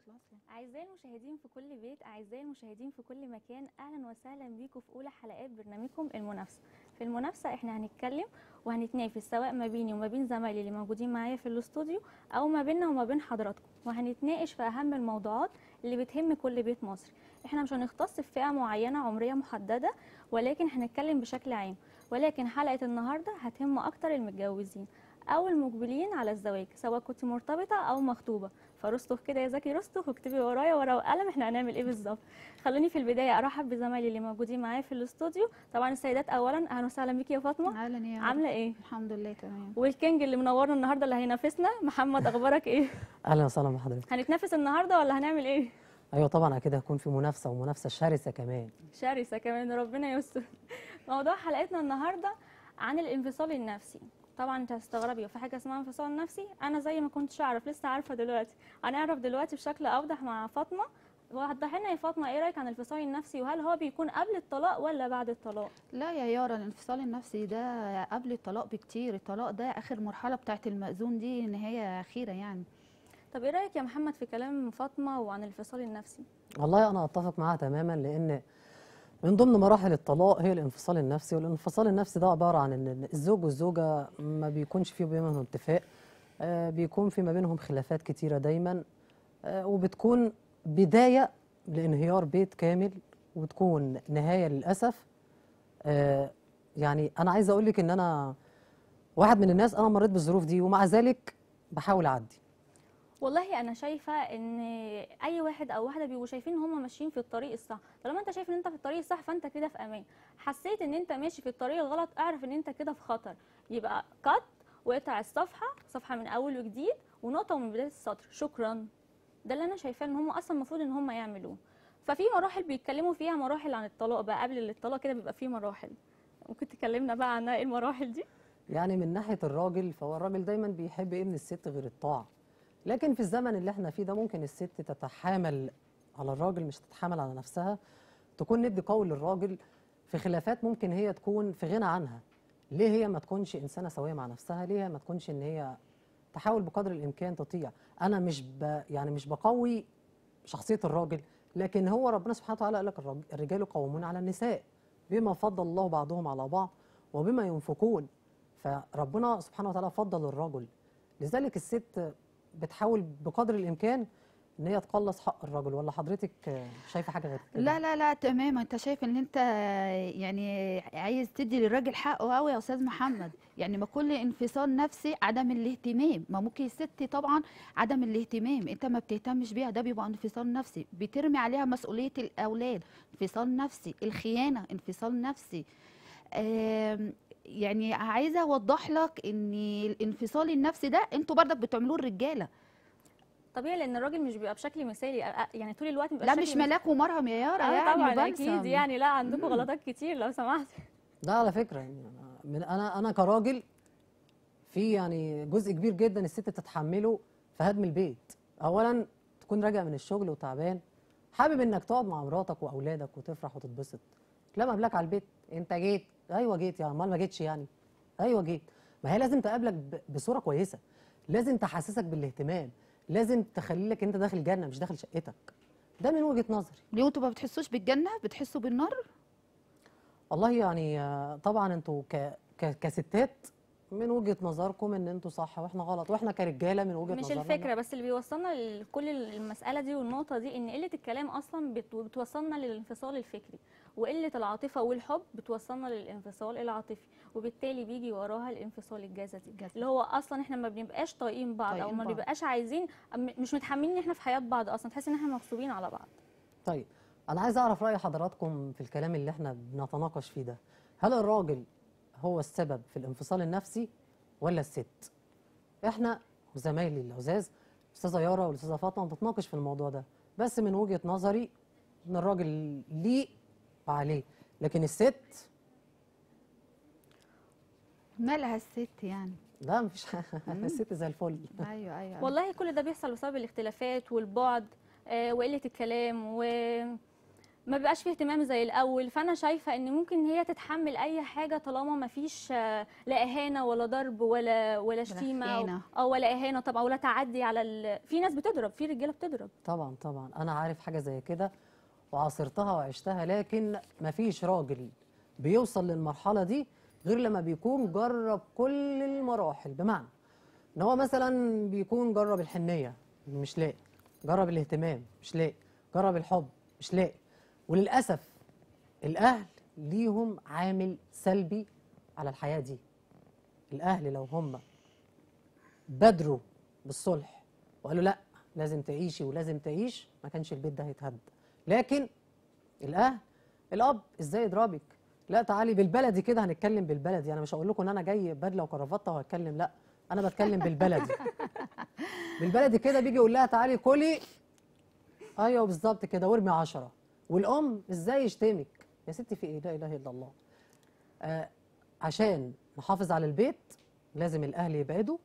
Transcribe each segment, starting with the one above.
خلاص أعزائي المشاهدين في كل بيت أعزائي المشاهدين في كل مكان أهلا وسهلا بيكم في أولى حلقات برنامجكم المنافسة في المنافسة إحنا هنتكلم وهنتنافس سواء ما بيني وما بين زمايلي اللي موجودين معايا في الاستوديو أو ما بيننا وما بين حضراتكم وهنتناقش في أهم الموضوعات اللي بتهم كل بيت مصري إحنا مش هنختص في فئة معينة عمرية محددة ولكن هنتكلم بشكل عام ولكن حلقة النهاردة هتهم أكتر المتجوزين أو المقبلين على الزواج سواء كنت مرتبطة أو مخطوبة فرستخ كده يا زكي رستخ واكتبي ورايا ورقه وقلم احنا هنعمل ايه بالظبط خلوني في البدايه ارحب بزمايلي اللي موجودين معايا في الاستوديو طبعا السيدات اولا اهلا وسهلا بيكي يا فاطمه اهلا يا عامله ايه الحمد لله تمام والكينج اللي منورنا النهارده اللي هينافسنا محمد اخبارك ايه اهلا وسهلا بحضرتك هنتنافس النهارده ولا هنعمل ايه ايوه طبعا اكيد هيكون في منافسه ومنافسه شرسه كمان شرسه كمان ربنا يستر موضوع حلقتنا النهارده عن الانفصال النفسي طبعا انت هتستغربي في حاجه اسمها انفصال نفسي انا زي ما كنتش اعرف لسه عارفه دلوقتي هنعرف دلوقتي بشكل اوضح مع فاطمه وضحي لنا يا فاطمه ايه رايك عن الانفصال النفسي وهل هو بيكون قبل الطلاق ولا بعد الطلاق لا يا يارا الانفصال النفسي ده قبل الطلاق بكتير الطلاق ده اخر مرحله بتاعت المأذون دي نهايه اخيره يعني طب ايه رايك يا محمد في كلام فاطمه وعن الانفصال النفسي والله انا اتفق معاها تماما لان من ضمن مراحل الطلاق هي الانفصال النفسي والانفصال النفسي ده عباره عن ان الزوج والزوجه ما بيكونش في بينهم اتفاق آه، بيكون في ما بينهم خلافات كتيره دايما آه، وبتكون بدايه لانهيار بيت كامل وتكون نهايه للاسف آه، يعني انا عايزه اقول لك ان انا واحد من الناس انا مريت بالظروف دي ومع ذلك بحاول اعدي والله انا شايفه ان اي واحد او واحده بيبقوا شايفين ان هم ماشيين في الطريق الصح طالما انت شايف ان انت في الطريق الصح فانت كده في امان حسيت ان انت ماشي في الطريق الغلط اعرف ان انت كده في خطر يبقى قط واقطع الصفحه صفحه من اول وجديد ونقطه من بدايه السطر شكرا ده اللي انا شايفاه ان هم اصلا المفروض ان هم يعملوه ففي مراحل بيتكلموا فيها مراحل عن الطلاق بقى قبل الطلاق كده بيبقى فيه مراحل ممكن تكلمنا بقى عنها ايه المراحل دي يعني من ناحيه الراجل فهو الراجل دايما بيحب ايه من الست غير الطاعه لكن في الزمن اللي احنا فيه ده ممكن الست تتحامل على الراجل مش تتحامل على نفسها تكون ندي قول للراجل في خلافات ممكن هي تكون في غنى عنها ليه هي ما تكونش انسانه سويه مع نفسها ليه هي ما تكونش ان هي تحاول بقدر الامكان تطيع انا مش ب... يعني مش بقوي شخصيه الراجل لكن هو ربنا سبحانه وتعالى قال لك الرج- الرجال قوامون على النساء بما فضل الله بعضهم على بعض وبما ينفقون فربنا سبحانه وتعالى فضل الرجل لذلك الست بتحاول بقدر الامكان ان هي تقلص حق الرجل ولا حضرتك آه، شايفه حاجه غير كده لا لا لا تمام انت شايف ان انت يعني عايز تدي للراجل حقه قوي يا استاذ محمد يعني ما كل انفصال نفسي عدم الاهتمام ما ممكن الست طبعا عدم الاهتمام انت ما بتهتمش بيها ده بيبقى انفصال نفسي بترمي عليها مسؤوليه الاولاد انفصال نفسي الخيانه انفصال نفسي آم، يعني عايزه اوضح لك ان الانفصال النفسي ده انتوا برضك بتعملوه الرجاله طبيعي لان الراجل مش بيبقى بشكل مثالي أ- يعني طول الوقت بيبقى لا شكل مش مثالي. ملاك ومرهم يا يارا آه يعني طبعا وبلسم. اكيد يعني لا عندكم غلطات كتير لو سمحت ده على فكره يعني أنا- من انا انا كراجل في يعني جزء كبير جدا الست تتحمله في هدم البيت اولا تكون راجع من الشغل وتعبان حابب انك تقعد مع مراتك واولادك وتفرح وتتبسط لا مقابلك على البيت انت جيت ايوه جيت يا امال ما جيتش يعني ايوه جيت ما هي لازم تقابلك ب- بصوره كويسه لازم تحسسك بالاهتمام لازم تخلي لك انت داخل جنه مش داخل شقتك ده من وجهه نظري ليه انتوا ما بتحسوش بالجنه بتحسوا بالنار والله يعني آه، طبعا انتوا ك... ك... كستات من وجهة نظركم ان انتوا صح واحنا غلط واحنا كرجاله من وجهة مش نظرنا الفكره بس اللي بيوصلنا لكل المساله دي والنقطه دي ان قله الكلام اصلا بت- بتوصلنا للانفصال الفكري وقله العاطفه والحب بتوصلنا للانفصال العاطفي وبالتالي بيجي وراها الانفصال الجسدي الجسدي. اللي هو اصلا احنا ما بنبقاش طايقين بعض او طايقين ما بعض. بنبقاش عايزين م- مش متحملين ان احنا في حياه بعض اصلا تحس ان احنا مغصوبين على بعض طيب انا عايز اعرف راي حضراتكم في الكلام اللي احنا بنتناقش فيه ده هل الراجل هو السبب في الانفصال النفسي ولا الست احنا وزمايلي العزاز الاستاذه يارا والاستاذه فاطمه بنتناقش في الموضوع ده بس من وجهة نظري ان الراجل ليه وعليه لكن الست مالها الست يعني لا مفيش حاجه الست زي الفل ايوه ايوه والله كل ده بيحصل بسبب الاختلافات والبعد آه، وقله الكلام و ما بيبقاش فيه اهتمام زي الاول فانا شايفه ان ممكن هي تتحمل اي حاجه طالما ما فيش آه، لا اهانه ولا ضرب ولا ولا شتيمه إهانة. أو- او ولا اهانه طبعا ولا تعدي على ال... في ناس بتضرب في رجاله بتضرب طبعا طبعا انا عارف حاجه زي كده وعاصرتها وعشتها لكن مفيش راجل بيوصل للمرحله دي غير لما بيكون جرب كل المراحل بمعنى ان هو مثلا بيكون جرب الحنيه مش لاقي جرب الاهتمام مش لاقي جرب الحب مش لاقي وللاسف الاهل ليهم عامل سلبي على الحياه دي الاهل لو هم بادروا بالصلح وقالوا لا لازم تعيشي ولازم تعيش ما كانش البيت ده هيتهد لكن الاهل الاب ازاي يضربك لا تعالي بالبلدي كده هنتكلم بالبلدي انا مش هقول لكم ان انا جاي بدله وكرافته وهتكلم لا انا بتكلم بالبلدي بالبلدي كده بيجي يقول لها تعالي كلي ايوه بالظبط كده وارمي عشرة والام ازاي يشتمك يا ستي في ايه لا اله الا الله آه عشان نحافظ على البيت لازم الاهل يبعدوا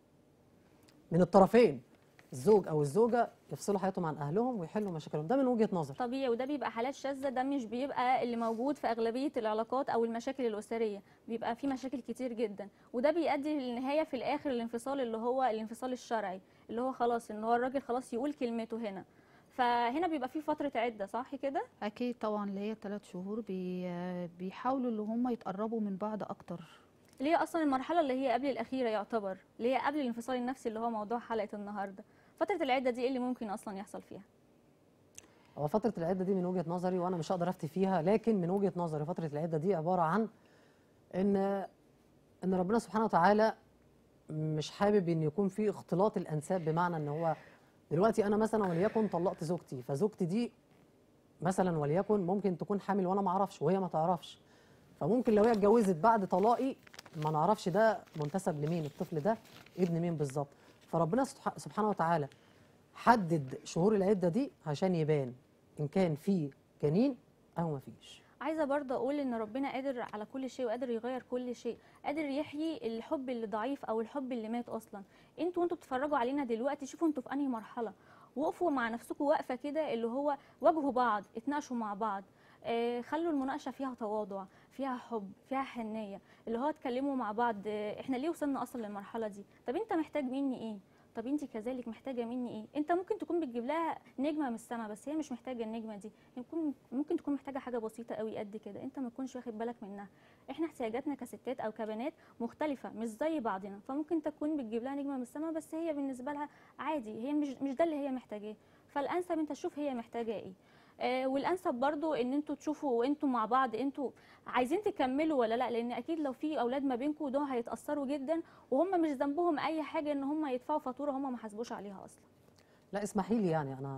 من الطرفين الزوج او الزوجه يفصلوا حياتهم عن اهلهم ويحلوا مشاكلهم ده من وجهه نظر طبيعي وده بيبقى حالات شاذه ده مش بيبقى اللي موجود في اغلبيه العلاقات او المشاكل الاسريه بيبقى في مشاكل كتير جدا وده بيؤدي للنهايه في الاخر الانفصال اللي هو الانفصال الشرعي اللي هو خلاص ان هو الراجل خلاص يقول كلمته هنا فهنا بيبقى في فتره عده صح كده اكيد طبعا اللي هي ثلاث شهور بي بيحاولوا اللي هم يتقربوا من بعض اكتر اللي هي اصلا المرحله اللي هي قبل الاخيره يعتبر اللي هي قبل الانفصال النفسي اللي هو موضوع حلقه النهارده فتره العده دي ايه اللي ممكن اصلا يحصل فيها هو فتره العده دي من وجهه نظري وانا مش هقدر افتي فيها لكن من وجهه نظري فتره العده دي عباره عن ان ان ربنا سبحانه وتعالى مش حابب ان يكون في اختلاط الانساب بمعنى ان هو دلوقتي انا مثلا وليكن طلقت زوجتي فزوجتي دي مثلا وليكن ممكن تكون حامل وانا ما اعرفش وهي ما تعرفش فممكن لو هي اتجوزت بعد طلاقي ما نعرفش ده منتسب لمين الطفل ده ابن مين بالظبط فربنا سبح- سبحانه وتعالى حدد شهور العده دي عشان يبان ان كان في جنين او ما فيش عايزه برضه اقول ان ربنا قادر على كل شيء وقادر يغير كل شيء قادر يحيي الحب اللي ضعيف او الحب اللي مات اصلا انتوا وانتوا بتتفرجوا علينا دلوقتي شوفوا انتوا في انهي مرحله وقفوا مع نفسكم وقفه كده اللي هو واجهوا بعض اتناقشوا مع بعض آه خلوا المناقشه فيها تواضع فيها حب فيها حنيه اللي هو اتكلموا مع بعض آه احنا ليه وصلنا اصلا للمرحله دي طب انت محتاج مني ايه طب انت كذلك محتاجه مني ايه انت ممكن تكون بتجيب لها نجمه من السماء بس هي مش محتاجه النجمه دي يكون ممكن تكون محتاجه حاجه بسيطه قوي قد كده انت ما تكونش واخد بالك منها احنا احتياجاتنا كستات او كبنات مختلفه مش زي بعضنا فممكن تكون بتجيب لها نجمه من السماء بس هي بالنسبه لها عادي هي مش مش ده اللي هي محتاجاه فالانسب انت تشوف هي محتاجه ايه آه والانسب برضو ان انتوا تشوفوا انتوا مع بعض انتوا عايزين تكملوا ولا لا لان اكيد لو في اولاد ما بينكم دول هيتاثروا جدا وهم مش ذنبهم اي حاجه ان هم يدفعوا فاتوره هم ما حاسبوش عليها اصلا لا اسمحي لي يعني انا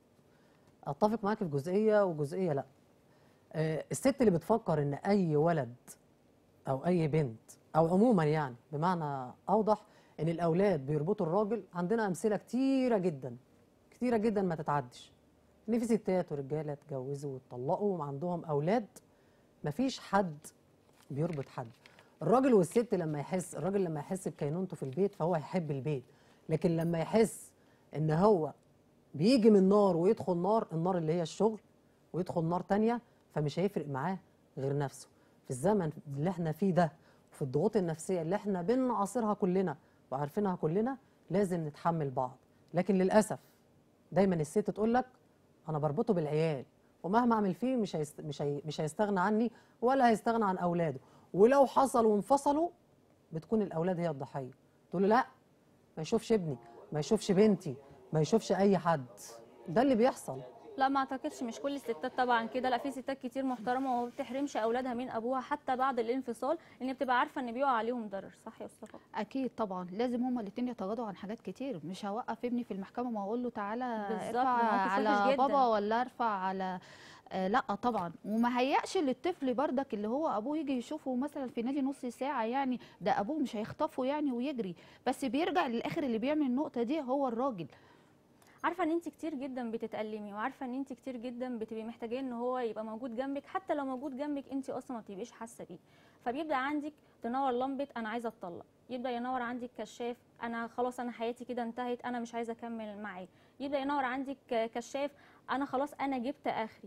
اتفق معاك في جزئيه وجزئيه لا آه، الست اللي بتفكر ان اي ولد او اي بنت او عموما يعني بمعنى اوضح ان الاولاد بيربطوا الراجل عندنا امثله كتيره جدا كتيره جدا ما تتعدش ان في ستات ورجاله اتجوزوا واتطلقوا وعندهم اولاد مفيش حد بيربط حد الراجل والست لما يحس الراجل لما يحس بكينونته في البيت فهو هيحب البيت لكن لما يحس ان هو بيجي من نار ويدخل نار النار اللي هي الشغل ويدخل نار تانية فمش هيفرق معاه غير نفسه في الزمن اللي احنا فيه ده وفي الضغوط النفسية اللي احنا بنعاصرها كلنا وعارفينها كلنا لازم نتحمل بعض لكن للأسف دايما الست تقول لك انا بربطه بالعيال ومهما اعمل فيه مش هيست... مش هي... مش هيستغنى عني ولا هيستغنى عن اولاده ولو حصل وانفصلوا بتكون الاولاد هي الضحيه تقول له لا ما يشوفش ابني ما يشوفش بنتي ما يشوفش اي حد ده اللي بيحصل لا ما اعتقدش مش كل الستات طبعا كده لا في ستات كتير محترمه وما بتحرمش اولادها من ابوها حتى بعد الانفصال لان بتبقى عارفه ان بيقع عليهم ضرر صح يا استاذ اكيد طبعا لازم هما الاثنين يتغاضوا عن حاجات كتير مش هوقف ابني في المحكمه واقول له تعالى بالظبط، ارفع ده موقف وحش على جداً. بابا ولا ارفع على آه لا طبعا وما هيأش للطفل بردك اللي هو ابوه يجي يشوفه مثلا في نادي نص ساعه يعني ده ابوه مش هيخطفه يعني ويجري بس بيرجع للاخر اللي بيعمل النقطه دي هو الراجل عارفه ان انت كتير جدا بتتألمي وعارفه ان انت كتير جدا بتبقي محتاجاه ان هو يبقى موجود جنبك حتى لو موجود جنبك انت اصلا ما بتبقيش حاسه بيه فبيبدا عندك تنور لمبه انا عايزه اتطلق يبدا ينور عندك كشاف انا خلاص انا حياتي كده انتهت انا مش عايزه اكمل معاه يبدا ينور عندك كشاف انا خلاص انا جبت اخري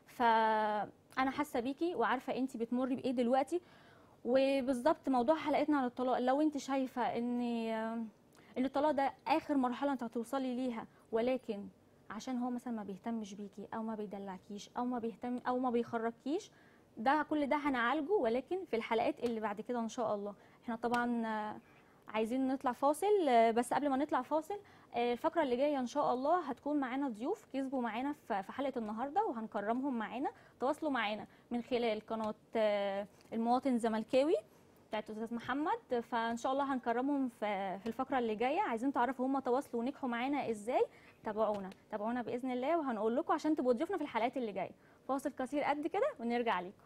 فانا حاسه بيكي وعارفه انت بتمري بايه دلوقتي وبالظبط موضوع حلقتنا عن الطلاق لو انت شايفه ان ان الطلاق ده اخر مرحله انت هتوصلي ليها ولكن عشان هو مثلا ما بيهتمش بيكي او ما بيدلعكيش او ما بيهتم او ما بيخرجكيش ده كل ده هنعالجه ولكن في الحلقات اللي بعد كده ان شاء الله احنا طبعا آه، عايزين نطلع فاصل آه، بس قبل ما نطلع فاصل آه، الفقره اللي جايه ان شاء الله هتكون معانا ضيوف كسبوا معانا في في حلقه النهارده وهنكرمهم معانا تواصلوا معانا من خلال قناه آه، المواطن الزملكاوي بتاعت استاذ محمد فان شاء الله هنكرمهم في في الفقره اللي جايه عايزين تعرفوا هم تواصلوا ونجحوا معانا ازاي تابعونا تابعونا باذن الله وهنقول لكم عشان تبقوا ضيوفنا في الحلقات اللي جايه فاصل قصير قد كده ونرجع لكم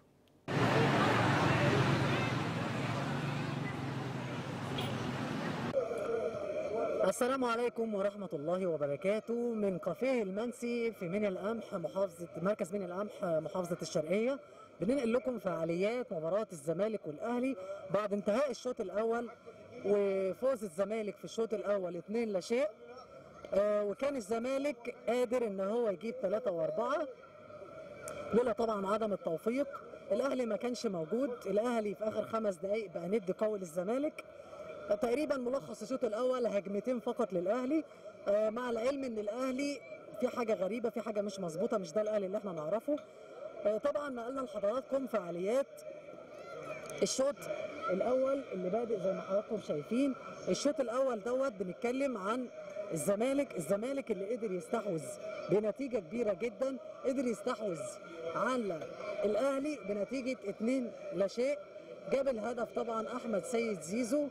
السلام عليكم ورحمة الله وبركاته من كافيه المنسي في منيا القمح محافظة مركز منيا القمح محافظة الشرقية بننقل لكم فعاليات مباراة الزمالك والأهلي بعد انتهاء الشوط الأول وفوز الزمالك في الشوط الأول 2 لا شيء آه، وكان الزمالك قادر ان هو يجيب ثلاثة وأربعة لولا طبعا عدم التوفيق الأهلي ما كانش موجود الأهلي في آخر خمس دقايق بقى ند قوي للزمالك تقريبا ملخص الشوط الاول هجمتين فقط للاهلي آه، مع العلم ان الاهلي في حاجه غريبه في حاجه مش مظبوطه مش ده الاهلي اللي احنا نعرفه آه، طبعا نقلنا لحضراتكم فعاليات الشوط الاول اللي بادئ زي ما حضراتكم شايفين الشوط الاول دوت بنتكلم عن الزمالك الزمالك اللي قدر يستحوذ بنتيجه كبيره جدا قدر يستحوذ على الاهلي بنتيجه 2 لا شيء جاب الهدف طبعا احمد سيد زيزو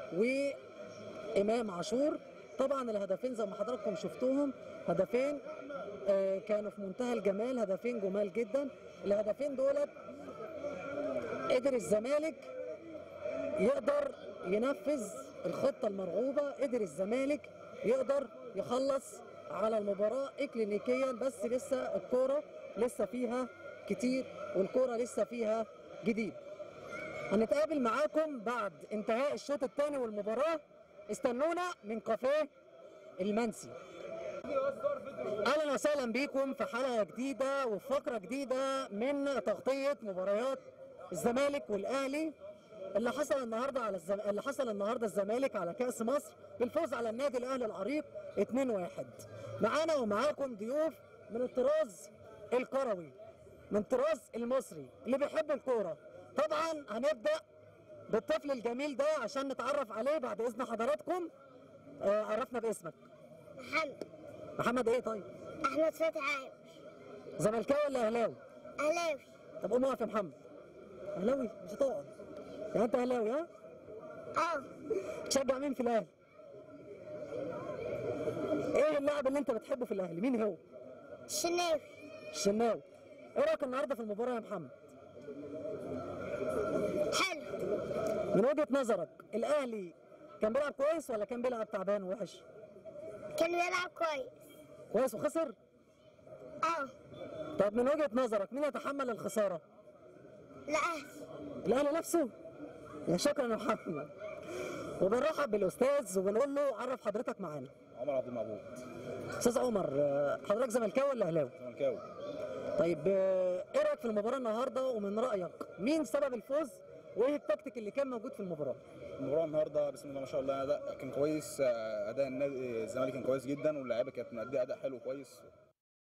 وامام عاشور طبعا الهدفين زي ما حضراتكم شفتوهم هدفين آه، كانوا في منتهى الجمال هدفين جمال جدا الهدفين دولت قدر الزمالك يقدر ينفذ الخطة المرغوبة قدر الزمالك يقدر يخلص على المباراة إكلينيكيا بس لسه الكورة لسه فيها كتير والكورة لسه فيها جديد هنتقابل معاكم بعد انتهاء الشوط الثاني والمباراة استنونا من كافيه المنسي اهلا وسهلا بيكم في حلقه جديده وفي فقره جديده من تغطيه مباريات الزمالك والاهلي اللي حصل النهارده على الزم... اللي حصل النهارده الزمالك على كاس مصر بالفوز على النادي الاهلي العريق 2-1 معانا ومعاكم ضيوف من الطراز الكروي من الطراز المصري اللي بيحب الكوره طبعا هنبدا بالطفل الجميل ده عشان نتعرف عليه بعد اذن حضراتكم آه عرفنا باسمك محمد محمد ايه طيب احمد فتحي عامر زملكاوي ولا اهلاوي اهلاوي طب قوم اقف يا محمد اهلاوي مش هتقعد يعني انت اهلاوي ها اه تشجع مين في الاهلي ايه اللاعب اللي انت بتحبه في الاهلي مين هو الشناوي الشناوي ايه رايك النهارده في المباراه يا محمد حلو من وجهه نظرك الاهلي كان بيلعب كويس ولا كان بيلعب تعبان ووحش كان بيلعب كويس كويس وخسر اه طب من وجهه نظرك مين يتحمل الخساره لا الاهلي نفسه يا شكرا يا محمد وبنرحب بالاستاذ وبنقول له عرف حضرتك معانا عمر عبد المعبود استاذ عمر آه، حضرتك زملكاوي ولا اهلاوي زملكاوي طيب آه، ايه رايك في المباراه النهارده ومن رايك مين سبب الفوز وايه التكتيك اللي كان موجود في المباراه المباراه النهارده بسم الله ما شاء الله اداء كان كويس آه، اداء النادي الزمالك كان كويس جدا واللعيبه كانت مأديه اداء حلو كويس